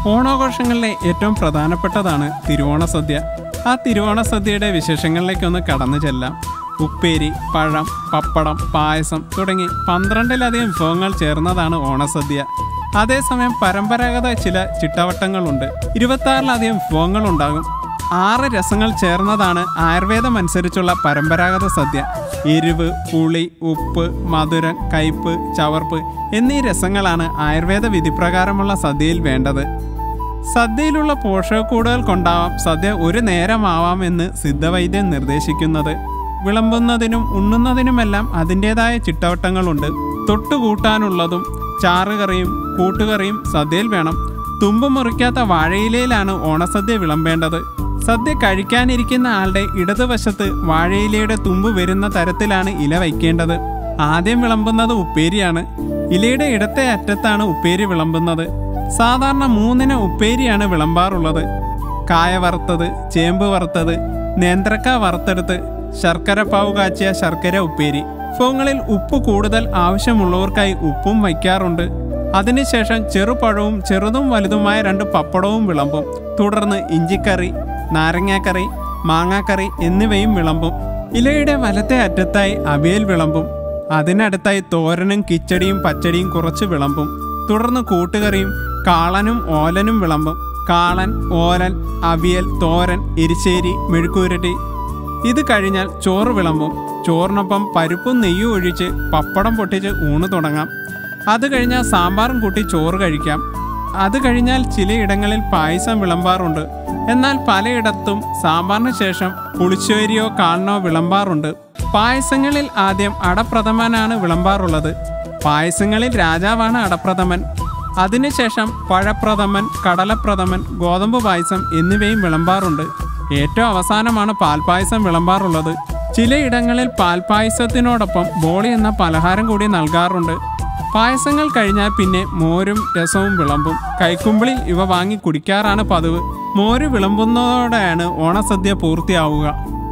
ഓണാഘോഷങ്ങളിലെ ഏറ്റവും പ്രധാനപ്പെട്ടതാണ് തിരുവോണ സദ്യ ആ തിരുവോണ സദ്യയുടെ വിശേഷങ്ങളിലേക്കൊന്ന് കടന്നു ചെല്ലാം ഉപ്പേരി പഴം പപ്പടം പായസം തുടങ്ങി പന്ത്രണ്ടിലധികം വിഭവങ്ങൾ ചേർന്നതാണ് ഓണസദ്യ അതേസമയം പരമ്പരാഗത ചില ചിട്ടവട്ടങ്ങളുണ്ട് ഇരുപത്താറിലധികം വിഭവങ്ങളുണ്ടാകും ആറ് രസങ്ങൾ ചേർന്നതാണ് ആയുർവേദം അനുസരിച്ചുള്ള പരമ്പരാഗത സദ്യ എരിവ് പുളി ഉപ്പ് മധുരം കയ്പ് ചവർപ്പ് എന്നീ രസങ്ങളാണ് ആയുർവേദ വിധിപ്രകാരമുള്ള സദ്യയിൽ വേണ്ടത് സദ്യയിലുള്ള പോഷകക്കൂടുകൾ കൊണ്ടാവാം സദ്യ ഒരു നേരമാവാം എന്ന് സിദ്ധവൈദ്യൻ നിർദ്ദേശിക്കുന്നത് വിളമ്പുന്നതിനും ഉണ്ണുന്നതിനുമെല്ലാം അതിൻ്റെതായ ചിട്ടവട്ടങ്ങളുണ്ട് തൊട്ടുകൂട്ടാനുള്ളതും ചാറുകറിയും കൂട്ടുകറിയും സദ്യയിൽ വേണം തുമ്പ് മുറിക്കാത്ത വാഴയിലയിലാണ് ഓണസദ്യ വിളമ്പേണ്ടത് സദ്യ കഴിക്കാനിരിക്കുന്ന ആളുടെ ഇടതുവശത്ത് വാഴയിലയുടെ തുമ്പ് വരുന്ന തരത്തിലാണ് ഇല വയ്ക്കേണ്ടത് ആദ്യം വിളമ്പുന്നത് ഉപ്പേരിയാണ് ഇലയുടെ ഇടത്തെ അറ്റത്താണ് ഉപ്പേരി വിളമ്പുന്നത് സാധാരണ മൂന്നിന് ഉപ്പേരിയാണ് വിളമ്പാറുള്ളത് കായ വറുത്തത് ചേമ്പ് വറുത്തത് നേന്ത്രക്ക വറുത്തെടുത്ത് ശർക്കര പാവ് കാച്ചിയ ശർക്കര ഉപ്പേരി വിഭവങ്ങളിൽ ഉപ്പ് കൂടുതൽ ആവശ്യമുള്ളവർക്കായി ഉപ്പും വയ്ക്കാറുണ്ട് അതിനുശേഷം ചെറുപഴവും ചെറുതും വലുതുമായ രണ്ട് പപ്പടവും വിളമ്പും തുടർന്ന് ഇഞ്ചിക്കറി നാരങ്ങാക്കറി മാങ്ങാക്കറി എന്നിവയും വിളമ്പും ഇലയുടെ വലത്തെ അറ്റത്തായി അവിയൽ വിളമ്പും അതിനടുത്തായി തോരനും കിച്ചടിയും പച്ചടിയും കുറച്ച് വിളമ്പും തുടർന്ന് കൂട്ടുകറിയും കാളനും ഓലനും വിളമ്പും കാളൻ ഓലൻ അവിയൽ തോരൻ എരിശ്ശേരി മെഴുക്കുരുട്ടി ഇത് കഴിഞ്ഞാൽ ചോറ് വിളമ്പും ചോറിനൊപ്പം പരിപ്പും നെയ്യും ഒഴിച്ച് പപ്പടം പൊട്ടിച്ച് ഊണ് തുടങ്ങാം അത് കഴിഞ്ഞാൽ സാമ്പാറും കൂട്ടി ചോറ് കഴിക്കാം അത് കഴിഞ്ഞാൽ ചിലയിടങ്ങളിൽ പായസം വിളമ്പാറുണ്ട് എന്നാൽ പലയിടത്തും സാമ്പാറിന് ശേഷം പുളിശ്ശേരിയോ കാളനോ വിളമ്പാറുണ്ട് പായസങ്ങളിൽ ആദ്യം അടപ്രഥമനാണ് വിളമ്പാറുള്ളത് പായസങ്ങളിൽ രാജാവാണ് അടപ്രഥമൻ അതിനുശേഷം പഴപ്രഥമൻ കടലപ്രഥമൻ ഗോതമ്പ് പായസം എന്നിവയും വിളമ്പാറുണ്ട് ഏറ്റവും അവസാനമാണ് പാൽപ്പായസം വിളമ്പാറുള്ളത് ചിലയിടങ്ങളിൽ പാൽപ്പായസത്തിനോടൊപ്പം ബോളി എന്ന പലഹാരം കൂടി നൽകാറുണ്ട് പായസങ്ങൾ കഴിഞ്ഞാൽ പിന്നെ മോരും രസവും വിളമ്പും കൈക്കുമ്പിളിൽ ഇവ വാങ്ങി കുടിക്കാറാണ് പതിവ് മോര് വിളമ്പുന്നതോടെയാണ് ഓണസദ്യ പൂർത്തിയാവുക